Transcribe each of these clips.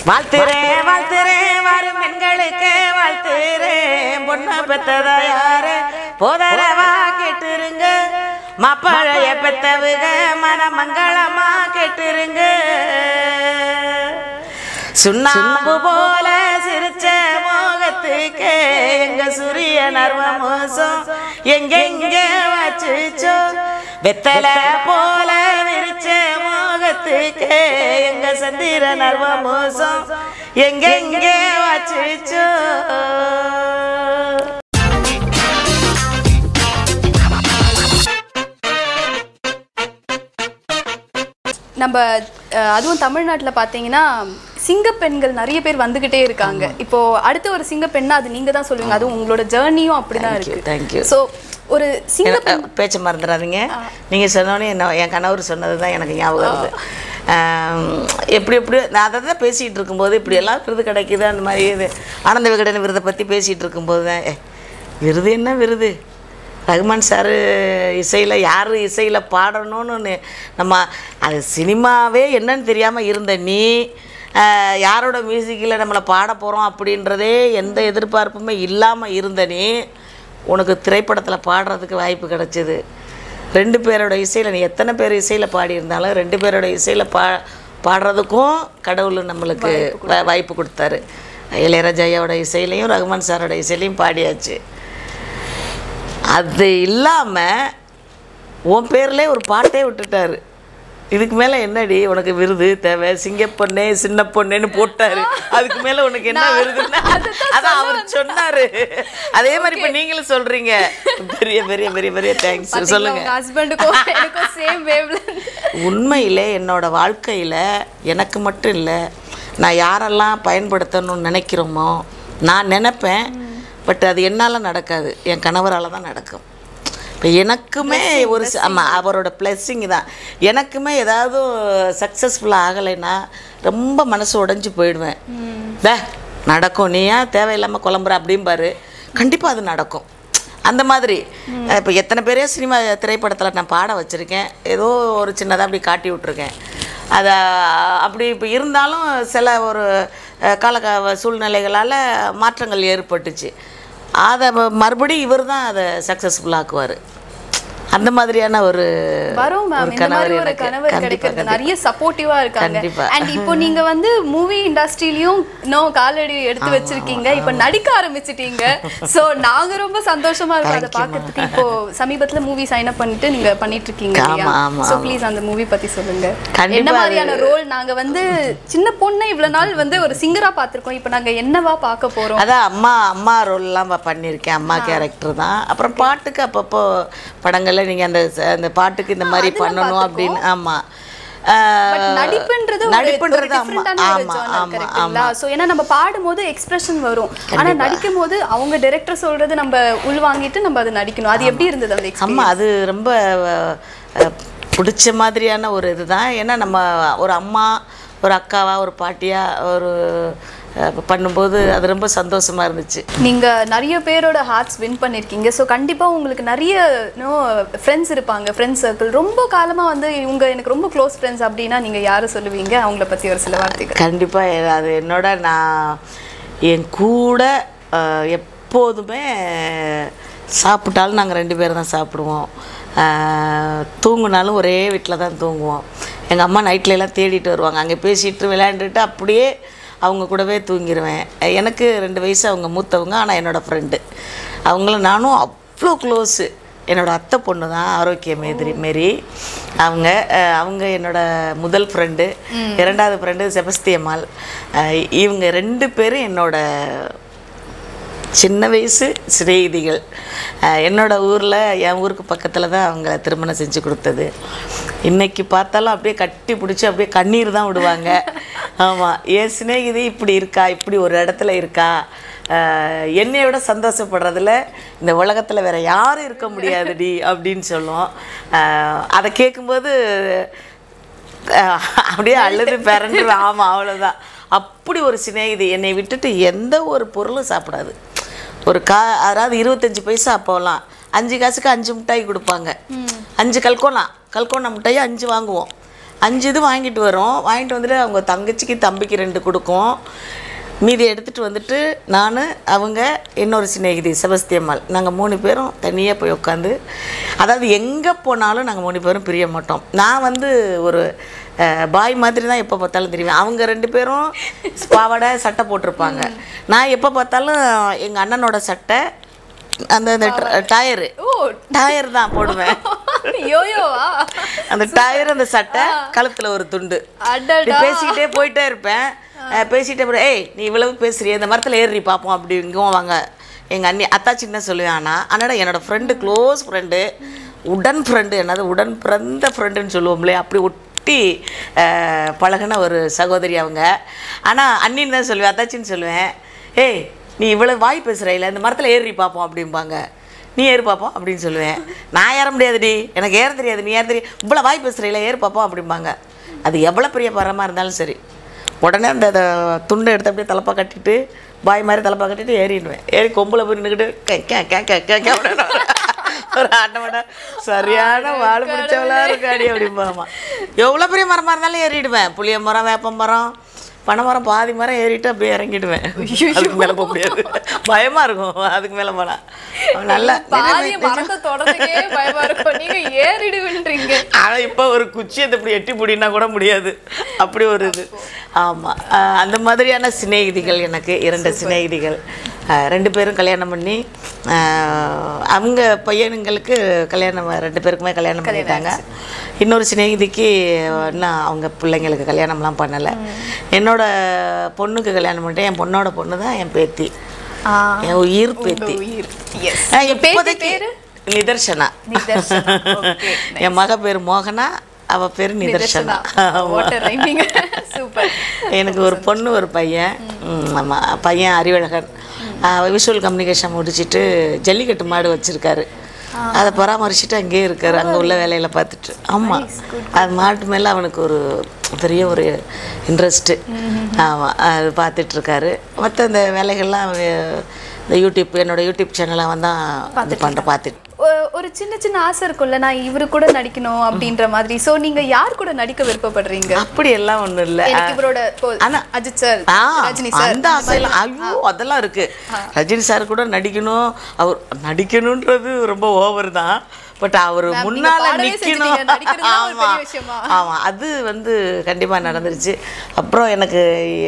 வாழ்த்துறேன் வாழ்த்துறேன் வரும் பெண்களுக்கு வாழ்த்துறேன் பொண்ணை பெத்ததா யாரு போதரவா கேட்டுருங்க மாப்பிளைய பெத்தவுக மனமங்களமா கேட்டுருங்க சுண்ணாம்பு போல சிரிச்ச மோகத்துக்கு எங்க சூரிய நர்வ மோசம் எங்கெங்க வச்சுச்சோ வெத்தல போல விரிச்ச மோகத்துக்கு எங்க சந்திர நர்வ மோசம் எங்கெங்க வச்சுச்சோ நம்ம அஹ், அதுவும் தமிழ்நாட்டில் பார்த்தீங்கன்னா சிங்க பெண்கள் நிறைய பேர் வந்துகிட்டே இருக்காங்க இப்போ அடுத்த ஒரு சிங்க பெண்ணா அது நீங்க தான் சொல்லுவீங்க அதுவும் உங்களோட ஜேர்னியும் அப்படிதான் Thank you, இருக்கு thank you. ஸோ ஒரு சிங்க பெண் எனக்கு பேச்ச மறந்துடாதீங்க நீங்கள் சொன்னோன்னே என்ன என் கணவர் சொன்னது தான் எனக்கு ஞாபகம் வருது ஆம், எப்படி எப்படி நான் அதை தான் பேசிகிட்டு இருக்கும்போது இப்படி எல்லாம் விருது கிடைக்குது அந்த மாதிரி இது ஆனந்த விகடன் விருதை பற்றி பேசிகிட்டு இருக்கும்போது தான் "ஏ, விருது என்ன விருது ரகுமான் சார் இசையில் யார் இசையில் பாடணும்னு ஒண்ணு நம்ம அது சினிமாவே என்னன்னு தெரியாமல் இருந்த நீ ஆஹ், யாரோட மியூசிக்கில் நம்மளை பாட போகிறோம் அப்படின்றதே எந்த எதிர்பார்ப்புமே இல்லாமல் இருந்த நீ உனக்கு திரைப்படத்தில் பாடுறதுக்கு வாய்ப்பு கிடைச்சிது ரெண்டு பேரோட இசையில் நீ எத்தனை பேர் இசையில் பாடியிருந்தாலும் ரெண்டு பேரோட இசையில் பா பாடுறதுக்கும் கடவுள் நம்மளுக்கு வா- வாய்ப்பு கொடுத்தாரு இளையராஜா ஐயாவோட இசையிலையும் ரகுமான் சாரோட இசையிலையும் பாடியாச்சு அது இல்லாமல் உன் பேர்லேயே ஒரு பாட்டே விட்டுட்டாரு இதுக்கு மேலே என்னடி உனக்கு விருது தேவை சிங்கப்பொண்ணே சின்ன பொண்ணேன்னு போட்டாரு அதுக்கு மேலே உனக்கு என்ன விருதுன்னா அதான் அவர் சொன்னாரு அதே மாதிரி இப்போ நீங்களும் சொல்றீங்க பெரிய பெரிய பெரிய பெரிய தேங்க்ஸ் சொல்லுங்க உங்க ஹஸ்பண்டுக்கும் எனக்கும் சேம் வேவ்ல உண்மையிலே என்னோட வாழ்க்கையில் எனக்கு மட்டும் இல்லை நான் யாரெல்லாம் பயன்படுத்தணும்னு நினைக்கிறோமோ நான் நினைப்பேன் பட் அது என்னால் நடக்காது என் கணவரால் தான் நடக்கும் இப்போ எனக்குமே ஒரு ச- ஆமா அவரோட பிளெஸ்ஸிங் தான் எனக்குமே ஏதாவது சக்ஸஸ்ஃபுல்லாக ஆகலைன்னா ரொம்ப மனசு உடைஞ்சு போயிடுவேன் வே நடக்கும் நீ ஏன் தேவையில்லாமல் குழம்புற அப்படிம்பாரு கண்டிப்பாக அது நடக்கும் அந்த மாதிரி இப்போ எத்தனை பேரே சினிமா திரைப்படத்தில் நான் பாட வச்சுருக்கேன் ஏதோ ஒரு சின்னதாக அப்படி காட்டி விட்ருக்கேன் அதை அப்படி இப்போ இருந்தாலும் சில ஒரு அஹ், கால க- சூழ்நிலைகளால் மாற்றங்கள் ஏற்பட்டுச்சு அதை ம- மறுபடியும் இவர் தான் அதை சக்ஸஸ்ஃபுல் ஆக்குவார் அந்த மாதிரியான ஒரு வரும் மேம் ஒரு இந்த மாதிரி ஒரு எனக்கு. கணவர் கண்டிப்பா, கிடைக்கிறது கண்டிப்பா. நிறைய சப்போர்ட்டிவா இருக்காங்க கண்டிப்பா. அண்ட் இப்போ நீங்க வந்து மூவி இண்டஸ்ட்ரியிலயும் இன்னும் காலடி எடுத்து வச்சிருக்கீங்க இப்போ நடிக்க ஆரம்பிச்சிட்டீங்க சோ நாங்க ரொம்ப சந்தோஷமா இருக்கோம் அதை பார்க்கிறதுக்கு இப்போ சமீபத்துல மூவி சைன் அப் பண்ணிட்டு நீங்க பண்ணிட்டு இருக்கீங்க இல்லையா ஆமா, ஆமா, சோ ஆமா. ப்ளீஸ் அந்த மூவி பத்தி சொல்லுங்க கண்டிப்பா என்ன அது- மாதிரியான ரோல் நாங்க வந்து சின்ன பொண்ணை இவ்வளவு நாள் வந்து ஒரு சிங்கரா பார்த்திருக்கோம் இப்போ நாங்க என்னவா பார்க்க போறோம் அதான் அம்மா அம்மா ரோல்லாம் பண்ணியிருக்கேன் அம்மா கேரக்டர் தான் அப்புறம் பாட்டுக்கு அப்பப்போ படங்களில் நீங்கள் அந்த ச- அந்த பாட்டுக்கு இந்த மாதிரி பண்ணணும் அப்படின்னு ஆமாம் பட் நடிப்புன்றது ஒரு- ஒரு நடிப்புன்றது ஆமா டிஃப்ரெண்டான ஒரு ஆமா ஜானர் ஆமா கரெக்ட்டுங்களா சோ ஏன்னா நம்ம பாடும்போது எக்ஸ்பிரஷன் வரும் ஆனா நடிக்கும் போது அவங்க டைரக்டர் சொல்றது நம்ம உள்வாங்கிட்டு நம்ம அதை நடிக்கணும் அது எப்படி இருந்தது அந்த experience? ஆமாம் அது ரொம்ப அஹ், பிடிச்ச மாதிரியான ஒரு இதுதான் ஏன்னா நம்ம ஒரு அம்மா ஒரு அக்காவா ஒரு பாட்டியா ஒரு அஹ், பண்ணும்போது அது ரொம்ப சந்தோஷமா இருந்துச்சு நீங்க நிறைய பேரோட ஹார்ட்ஸ் வின் பண்ணிருக்கீங்க சோ கண்டிப்பா உங்களுக்கு நிறைய நோ ஃப்ரெண்ட்ஸ் இருப்பாங்க ஃப்ரெண்ட்ஸ் சர்க்கிள் ரொம்ப காலமா வந்து இவங்க எனக்கு ரொம்ப க்ளோஸ் ஃப்ரெண்ட்ஸ் அப்படின்னா நீங்க யாரை சொல்லுவீங்க அவங்கள பத்தி ஒரு சில வார்த்தைகள் கண்டிப்பாக அது என்னோட நான் என் கூட அஹ், எப்போதுமே சாப்பிட்டாலும் நாங்கள் ரெண்டு பேரும் தான் சாப்பிடுவோம் அஹ், தூங்குனாலும் ஒரே வீட்டில் தான் தூங்குவோம் எங்கள் அம்மா நைட்ல எல்லாம் தேடிட்டு வருவாங்க அங்கே பேசிட்டு விளையாண்டுட்டு அப்படியே அவங்க கூடவே தூங்கிடுவேன் எனக்கு ரெண்டு வயசு அவங்க மூத்தவங்க ஆனால் என்னோட ஃப்ரெண்டு அவங்களும் நானும் அவ்வளோ க்ளோஸு என்னோட அத்தை பொண்ணு தான் ஆரோக்கிய மேதிரி மாரி அவங்க அஹ், அவங்க என்னோட முதல் ஃப்ரெண்டு இரண்டாவது ஃப்ரெண்டு செபஸ்தியம்மாள் அஹ், இவங்க ரெண்டு பேரும் என்னோட சின்ன வயசு சிநேகிதிகள் அஹ், என்னோட ஊரில் என் ஊருக்கு பக்கத்தில் தான் அவங்க திருமணம் செஞ்சு கொடுத்தது இன்னைக்கு பார்த்தாலும் அப்படியே கட்டி பிடிச்சி அப்படியே கண்ணீர் தான் விடுவாங்க ஆமாம் என் சிநேகிதி இப்படி இருக்கா இப்படி ஒரு இடத்துல இருக்கா அஹ், என்னை விட சந்தோஷப்படுறதுல இந்த உலகத்தில் வேற யாரும் இருக்க முடியாதுடி அப்படின்னு சொல்லுவோம் அஹ், அதை கேட்கும்போது அஹ் அப்படியே அழுது பிறண்டு ஆமாம் அவ்வளோதான் அப்படி ஒரு சிநேகிதி என்னை விட்டுட்டு எந்த ஒரு பொருளும் சாப்பிடாது ஒரு கா அதாவது இருபத்தஞ்சி பைசா அப்போலாம் அஞ்சு காசுக்கு அஞ்சு மிட்டாய் கொடுப்பாங்க அஞ்சு கல்கோனா கல்கோனா மிட்டாய் அஞ்சு வாங்குவோம் அஞ்சு இது வாங்கிட்டு வரோம் வாங்கிட்டு வந்துட்டு அவங்க தங்கச்சிக்கு தம்பிக்கு ரெண்டு கொடுக்கும் மீதி எடுத்துகிட்டு வந்துட்டு நான் அவங்க இன்னொரு சிநேகிதி செபஸ்தியம்மாள் நாங்கள் மூணு பேரும் தனியாக போய் உட்காந்து அதாவது எங்கே போனாலும் நாங்கள் மூணு பேரும் பிரிய மாட்டோம் நான் வந்து ஒரு அஹ், பாய் மாதிரி தான் எப்போ பார்த்தாலும் தெரியும் அவங்க ரெண்டு பேரும் பாவாடை சட்டை போட்டிருப்பாங்க நான் எப்போ பார்த்தாலும் எங்கள் அண்ணனோட சட்டை அந்த அந்த டயரு ஓ டயர் தான் போடுவேன் யோயோவா அந்த டயர் அந்த சட்டை கழுத்துல ஒரு துண்டு இப்படி அடடா பேசிக்கிட்டே போயிட்டே இருப்பேன் அஹ் பேசிக்கிட்டே போய் ஏய் நீ இவ்வளவு பேசுறிய இந்த மரத்தில் ஏறி பார்ப்போம் அப்படி இங்கும் வாங்க எங்கள் அண்ணி அத்தாச்சி என்ன சொல்லுவேன் ஆனால் அண்ணா என்னோட ஃப்ரெண்டு க்ளோஸ் ஃப்ரெண்டு உடன் ஃப்ரெண்டு என்னது உடன் பிறந்த ஃப்ரெண்டுன்னு சொல்லுவோம்லே அப்படி ஒட்டி அஹ், பழகுன ஒரு சகோதரி அவங்க ஆனால் அண்ணின்னு தான் சொல்லுவேன் அத்தாச்சின்னு சொல்லுவேன் ஏய் நீ இவ்வளவு வாய் பேசுகிற இந்த மரத்தில் ஏறி பார்ப்போம் அப்படிம்பாங்க நீ ஏறு பாப்போம் அப்படின்னு சொல்லுவேன் நான் ஏற முடியாதுடி எனக்கு ஏற தெரியாது நீ ஏற தெரியும் இவ்வளோ வாய் பேசுகிறீங்களா ஏறு பாப்போம் அப்படிம்பாங்க அது எவ்வளோ பெரிய மரமாக இருந்தாலும் சரி உடனே அந்த அந்த துண்டை எடுத்து அப்படியே தலப்பா கட்டிட்டு பாய் மாதிரி தலப்பா கட்டிட்டு ஏறிடுவேன் ஏறி கொம்பில் போய் நின்றுக்கிட்டு கே கே கே கே கே கே அப்படின்னு ஒரு ஆட்டமாட்டா சரியான வாழை பிடிச்சவளா இருக்காடி அப்படிம்பாமா எவ்வளோ பெரிய மரமாக இருந்தாலும் ஏறிடுவேன் புளிய மரம் வேப்ப மரம் பனை மரம் பாதி மரம் ஏறிட்டு அப்படியே இறங்கிடுவேன் அதுக்கு மேலே போக முடியாது பயமா இருக்கும் அதுக்கு மேலே போனா நல்லா பாதிய மரத்தை தொடர்ந்துக்கே பயமா இருக்கும் நீங்க ஏறிடுவீன்றீங்க ஆனா இப்போ ஒரு குச்சியை இப்படி எட்டி பிடினா கூட முடியாது அப்படி ஒரு இது ஆமா ஆஹ் அந்த மாதிரியான சிநேகிதிகள் எனக்கு இரண்டு சிநேகிதிகள் ஆஹ் ரெண்டு பேரும் கல்யாணம் பண்ணி ஆஹ் அவங்க பையனுங்களுக்கு கல்யாணம் ரெண்டு பேருக்குமே கல்யாணம் பண்ணிட்டாங்க இன்னொரு சிநேகிதிக்கு இன்னும் அவங்க பிள்ளைங்களுக்கு கல்யாணம்லாம் பண்ணலை என்னோட பொண்ணுக்கு கல்யாணம் பண்ணிட்டேன் என் பொண்ணோட பொண்ணு தான் என் பேத்தி ஆ, என் உயிர் பேத்தி உயிர் எஸ் ஆஹ் பேத்தி இப்போதைக்கு பேரு நிதர்சனா நிதர்சனா ஓகே என் மக பேர் மோகனா அவ பேர் நிதர்சனா வாட்டர் ரைமிங் சூப்பர் எனக்கு ஒரு பொண்ணு ஒரு பையன் ம், ஆமா பையன் அறிவழகன் விஷுவல் கம்யூனிகேஷன் முடிச்சிட்டு ஜல்லிக்கட்டு மாடு வச்சிருக்காரு அதை பராமரிச்சுட்டு அங்கேயே இருக்காரு அங்கே உள்ள வேலையில பார்த்துட்டு ஆமாம் அது மாட்டு மேலே அவனுக்கு ஒரு பெரிய ஒரு இன்ட்ரெஸ்ட்டு ஆமாம் அது பார்த்துட்டு இருக்காரு மற்ற இந்த வேலைகள்லாம் அவன் இந்த யூடியூப் என்னோட யூடியூப் சேனலை வந்து இது பண்ணுற பார்த்துட்டு ஒ- ஒரு சின்ன சின்ன ஆசை இருக்கும்ல நான் இவரு கூட நடிக்கணும் அப்படின்ற மாதிரி சோ நீங்க யார் கூட நடிக்க விருப்பப்படுறீங்க அப்படி எல்லாம் ஒன்றும் இல்லை எனக்கு இவரோட இப்போ ஆனா- அஜித் சார் ஆ, ரஜினி சார் அந்த ஆசையெல்லாம் ஐயோ அதெல்லாம் இருக்கு ரஜினி சார் கூட நடிக்கணும் அவர் நடிக்கணுன்றது ரொம்ப ஓவர் தான் பட் அவர் Ma'am, நீங்க முன்னால பாடவே நிக்கணும் செஞ்சுட்டீங்க. நடிக்கிறதுலாம் ஒரு பெரிய ஆமா விஷயமா? ஆமா அது வந்து கண்டிப்பா நடந்துருச்சு அப்புறம் எனக்கு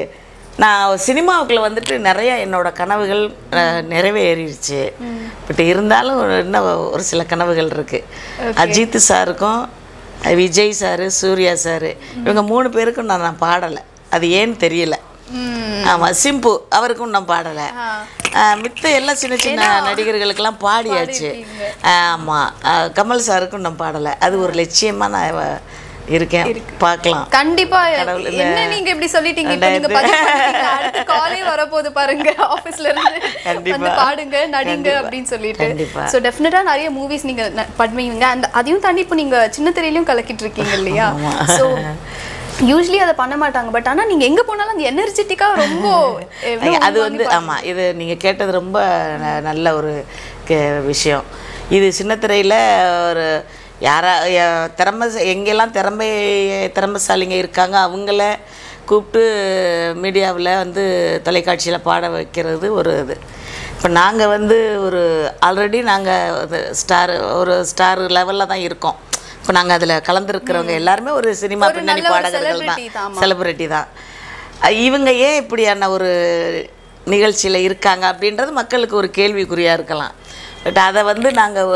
நான் சினிமாவுக்குள்ள வந்துட்டு நிறைய என்னோட கனவுகள் அஹ், நிறைவேறிடுச்சு பட் இருந்தாலும் ஒரு- இன்னும் ஒரு சில கனவுகள் இருக்கு அஜித் சாருக்கும் விஜய் சாரு சூர்யா சாரு இவங்க மூணு பேருக்கும் நான் நான் பாடலை அது ஏன்னு தெரியல ம், ஆமா சிம்பு அவருக்கும் நான் பாடலை மித்த எல்லா சின்ன சின்ன நடிகர்களுக்கெல்லாம் பாடியாச்சு ஆமா ஆஹ் கமல் சாருக்கும் நான் பாடலை அது ஒரு லட்சியமா நான் வ- இருக்கேன் பார்க்கலாம் கண்டிப்பா கடவுள் இந்த என்ன நீங்க இப்படி சொல்லிட்டீங்க இப்போ நீங்க பதிவு பண்ணிட்டீங்க. அடுத்த காலே வரப்போகுது பாருங்க ஆபீஸ்ல இருந்து கண்டிப்பா. வந்து பாடுங்க நடிங்க கண்டிப்பா. அப்படின்னு சொல்லிட்டு கண்டிப்பா. சோ டெஃபினட்டா நிறைய மூவிஸ் நீங்க ந- பண்ணுவீங்க அந்த அதையும் தாண்டி இப்போ நீங்க சின்ன திரையிலயும் கலக்கிட்டு இருக்கீங்க இல்லையா சோ யூஸ்வலி அதை பண்ண மாட்டாங்க பட் ஆனா நீங்க எங்க போனாலும் அந்த எனர்ஜெட்டிக்கா ரொம்ப எவ்வளவு ஐயா, அது வந்து ஆமாம் இது நீங்கள் கேட்டது ரொம்ப ந- நல்ல ஒரு கே விஷயம் இது சின்னத்திரையில் ஒரு யாரா யா- திறமை எங்கெல்லாம் திறமை திறமைசாலிங்க இருக்காங்க அவங்கள கூப்பிட்டு மீடியாவில் வந்து தொலைக்காட்சியில் பாட வைக்கிறது ஒரு இது இப்போ நாங்கள் வந்து ஒரு ஆல்ரெடி நாங்கள் ஸ்டார் ஒரு ஸ்டார் லெவலில் தான் இருக்கோம் இப்போ நாங்கள் அதில் கலந்துருக்கிறவங்க எல்லாருமே ஒரு சினிமா ஒரு பின்னணி நல்ல ஒரு பாடகர்கள் celebrity தான், தான் செலிபிரிட்டி தான் அஹ் இவங்க ஏன் இப்படியான ஒரு நிகழ்ச்சியில் இருக்காங்க அப்படின்றது மக்களுக்கு ஒரு கேள்விக்குறியாக இருக்கலாம் பட் அதை வந்து நாங்கள்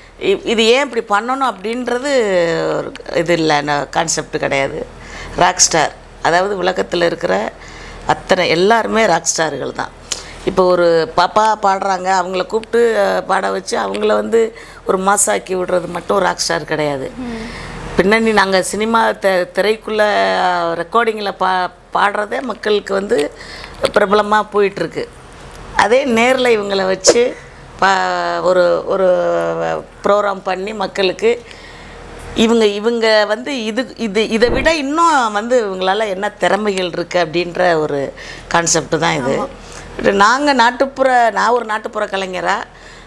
இது ஏன் இப்படி பண்ணணும் அப்படின்றது ஒரு இது இல்லை கான்செப்ட் கிடையாது ராக் ஸ்டார் அதாவது உலகத்தில் இருக்கிற அத்தனை எல்லாருமே ராக் ஸ்டார்கள் தான் இப்போ ஒரு பாப்பா பாடுறாங்க அவங்கள கூப்பிட்டு அஹ், பாட வச்சு அவங்கள வந்து ஒரு மாசாக்கி விடுறது மட்டும் ராக் ஸ்டார் கிடையாது பின்னணி நாங்கள் சினிமா த திரைக்குள்ளே ரெக்கார்டிங்கில் பா பாடுறதே மக்களுக்கு வந்து பிரபலமாக போயிட்டுருக்கு அதே நேரில் இவங்களை வச்சு பா ஒரு ஒரு ப்ரோக்ராம் பண்ணி மக்களுக்கு இவங்க இவங்க வந்து இது இது இதை விட இன்னும் வந்து இவங்களால என்ன திறமைகள் இருக்குது அப்படின்ற ஒரு கான்செப்ட் தான் இது நாங்கள் நாட்டுப்புற நான் ஒரு நாட்டுப்புற கலைஞராக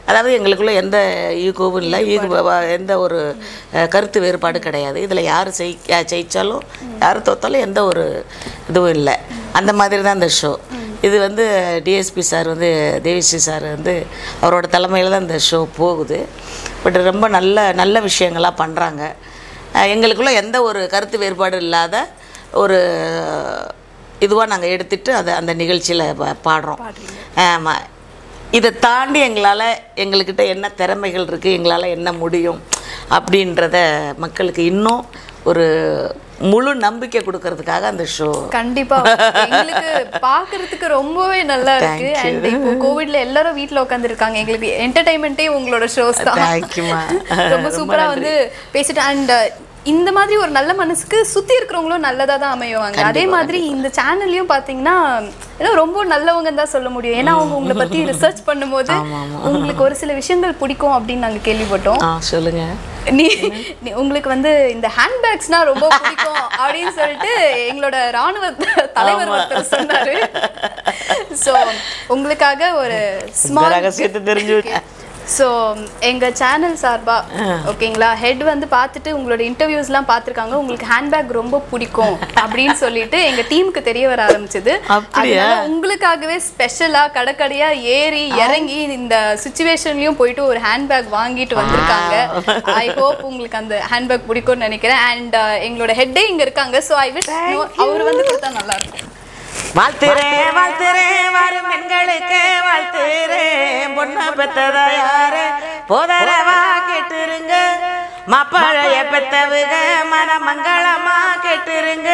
அதாவது எங்களுக்குள்ள எந்த ஈகோவும் இல்லை ஈகோ எந்த ஒரு அஹ், கருத்து வேறுபாடு கிடையாது இதில் யார் செய் யா- ஜெயிச்சாலும் யார் தோத்தாலும் எந்த ஒரு இதுவும் இல்லை அந்த மாதிரி தான் இந்த ஷோ இது வந்து டிஎஸ்பி சார் வந்து தேவிஸ்ரீ சார் வந்து அவரோட தலைமையில் தான் இந்த ஷோ போகுது பட் ரொம்ப நல்ல நல்ல விஷயங்களாக பண்ணுறாங்க எங்களுக்குள்ள எந்த ஒரு கருத்து வேறுபாடு இல்லாத ஒரு இதுவாக நாங்கள் எடுத்துட்டு அதை அந்த நிகழ்ச்சியில் பாடுறோம் ஆமாம் இதை தாண்டி எங்களால் எங்கள்கிட்ட என்ன திறமைகள் இருக்குது எங்களால் என்ன முடியும் அப்படின்றத மக்களுக்கு இன்னும் ஒரு முழு நம்பிக்கை கொடுக்கறதுக்காக அந்த ஷோ கண்டிப்பா எங்களுக்கு பாக்குறதுக்கு ரொம்பவே நல்லா இருக்கு Thank you. அண்ட் இப்போ கோவிட்ல எல்லாரும் வீட்ல உட்கார்ந்து இருக்காங்க எங்களுக்கு என்டர்டைன்மெண்ட்டே உங்களோட ஷோஸ் தான் Thank you, ma. ரொம்ப ரொம்ப சூப்பரா நன்றி. வந்து பேசிட்டு அண்ட் இந்த மாதிரி ஒரு நல்ல மனசுக்கு சுத்தி இருக்கிறவங்களும் நல்லதா தான் அமையுவாங்க அதே கண்டிப்பா, மாதிரி இந்த சேனல்லையும் பாத்தீங்கன்னா ஏதோ ரொம்ப நல்லவங்க தான் சொல்ல முடியும் ஏன்னா அவங்க உங்களை பத்தி ரிசர்ச் பண்ணும்போது ஆமா, ஆமா. உங்களுக்கு ஒரு சில விஷயங்கள் பிடிக்கும் அப்படின்னு நாங்க கேள்விப்பட்டோம் ஆ சொல்லுங்கள் நீ நீ- உங்களுக்கு வந்து இந்த ஹேண்ட்பேக்ஸ்னா ரொம்ப பிடிக்கும் அப்படின்னு சொல்லிட்டு எங்களோட ராணுவ தலைவர் ஒருத்தர் சொன்னாரு சோ உங்களுக்காக ஒரு இந்த ஸ்மால் ரகசியத்தை தெரிஞ்சு ஸோ எங்க சேனல் சார்பா ஓகேங்களா ஹெட் வந்து பார்த்துட்டு உங்களோட இன்டர்வியூஸ்லாம் பார்த்துருக்காங்க உங்களுக்கு ஹேண்ட்பேக் ரொம்ப பிடிக்கும் அப்படின்னு சொல்லிட்டு எங்க டீமுக்கு தெரிய வர ஆரம்பிச்சது அப்படியா? அதனால உங்களுக்காகவே ஸ்பெஷலா கடற்கடையா ஏறி இறங்கி இந்த சுச்சுவேஷன்லயும் போயிட்டு ஒரு ஹேண்ட்பேக் வாங்கிட்டு வந்திருக்காங்க ஐ ஹோப் உங்களுக்கு அந்த ஹேண்ட்பேக் பிடிக்கும்னு நினைக்கிறேன் அண்ட் எங்களோட ஹெட்டே இங்க இருக்காங்க ஸோ ஐ விஷ் அவர் வந்து கொடுத்தா நல்லா இருக்கும் வாழ்த்துறேன் வாழ்த்துறேன் வரும் பெண்களுக்கு வாழ்த்துறேன் பொண்ணை பெத்ததா யாரு போதரவா கேட்டுருங்க மாப்பழைய பெத்தவுக மனமங்களமா கேட்டுருங்க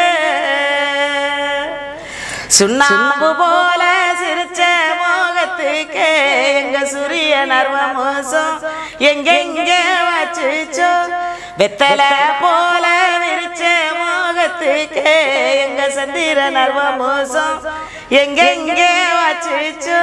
சுண்ணாம்பு போல சிரிச்ச மோகத்துக்கு எங்க சூரிய நர்வ மோசம் எங்கெங்க வச்சுச்சோ வெத்தல போல விரிச்ச மோகத்துக்கு எங்க சந்திர நர்வ மோசம் எங்கெங்க வச்சுச்சோ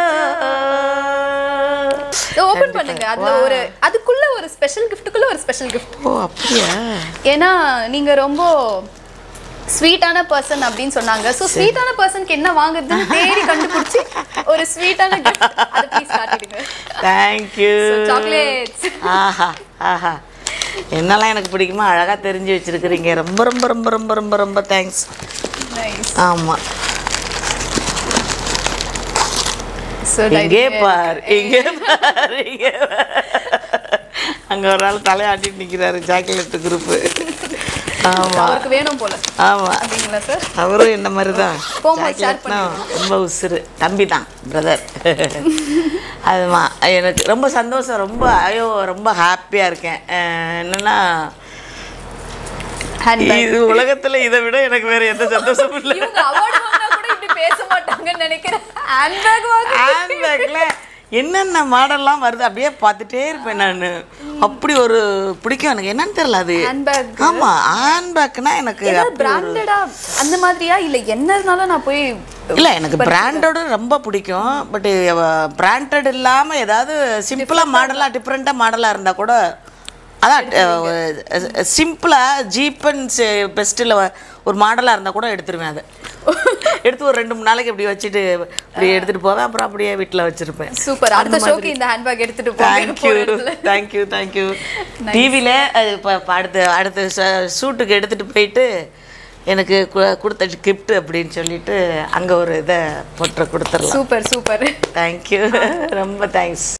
ஓபன் பண்ணுங்க அதுல ஒரு அதுக்குள்ள ஒரு ஸ்பெஷல் கிஃப்ட்டுக்குள்ள ஒரு ஸ்பெஷல் கிஃப்ட் ஓ அப்படியா ஏன்னா நீங்க ரொம்ப ஸ்வீட்டான பர்சன் அப்படின்னு சொன்னாங்க ஸோ ஸ்வீட்டான பர்சனுக்கு என்ன வாங்குறதுன்னு தேடி கண்டுபிடிச்சி ஒரு ஸ்வீட்டான கிஃப்ட் அதை ப்ளீஸ் காட்டிடுங்க தேங்க்யூ சாக்லேட்ஸ் ஆஹா ஆஹா என்னெல்லாம் எனக்கு பிடிக்குமோ அழகாக தெரிஞ்சு வச்சிருக்கிறீங்க ரொம்ப ரொம்ப ரொம்ப ரொம்ப ரொம்ப ரொம்ப தேங்க்ஸ் நைஸ் ஆமாம் ஸோ இங்கே பார் இங்கே பார் இங்கே அங்கே ஒரு ஆள் தலையாட்டிட்டு நிற்கிறாரு சாக்லேட்டு குரூப்பு ஆமாம் அவருக்கு வேணும் போல ஆமாம் அப்படிங்களா சார் அவரும் என்ன மாதிரி தான் போகும்போது share சாக்லேட்னா ரொம்ப உசுறு தம்பி தான் பிரதர் அதுமா எனக்கு ரொம்ப சந்தோஷம் ரொம்ப ஐயோ ரொம்ப ஹாப்பியாக இருக்கேன் அஹ் என்னன்னா ஹேண்ட்பேக் இது உலகத்துல இதை விட எனக்கு வேற எந்த சந்தோஷமும் இல்லை இவங்க அவார்டு வாங்கினா கூட இப்படி பேச மாட்டாங்கன்னு நினைக்கிறேன் ஹேண்ட்பேக் வாங்க ஹேண்ட்பேக்ல என்னென்ன மாடல்லாம் வருது அப்படியே பார்த்துட்டே இருப்பேன் நான் அப்படி ஒரு பிடிக்கும் எனக்கு என்னன்னு தெரியல அது ஹேண்ட்பேக் ஆமா ஹேண்ட்பேக்னா எனக்கு ஏதாவது அப்படி ஒரு- பிராண்டடா அந்த மாதிரியா இல்ல என்ன இருந்தாலும் நான் போய் இல்லை எனக்கு பிராண்டோட ரொம்ப பிடிக்கும் பட் பிராண்டட் இல்லாமல் ஏதாவது சிம்பிளாக மாடலாக டிஃப்ரெண்ட்டாக மாடலாக இருந்தால் கூட அதான் சிம்பிளாக ஜீப் அண்ட் பெஸ்ட்டில் ஒரு மாடலாக இருந்தால் கூட எடுத்துருவேன் அதை எடுத்து ஒரு ரெண்டு மூணு நாளைக்கு இப்படி வச்சுட்டு இப்படி எடுத்துகிட்டு போவேன் அப்புறம் அப்படியே வீட்டில் வச்சுருப்பேன் சூப்பர் அடுத்த ஷோக்கு இந்த ஹேண்ட்பேக் எடுத்துட்டு போங்க தேங்க்யூ போற இடத்துல. தேங்க்யூ தேங்க்யூ டிவியில் இப்போ அடுத்த அடுத்த ஷூட்டுக்கு எடுத்துகிட்டு போயிட்டு எனக்கு கு- கொடுத்த கிஃப்ட் அப்படின்னு சொல்லிட்டு அங்கே ஒரு இதை போட்டு கொடுத்துடலாம் சூப்பர் சூப்பர் தேங்க்யூ ரொம்ப தேங்க்ஸ்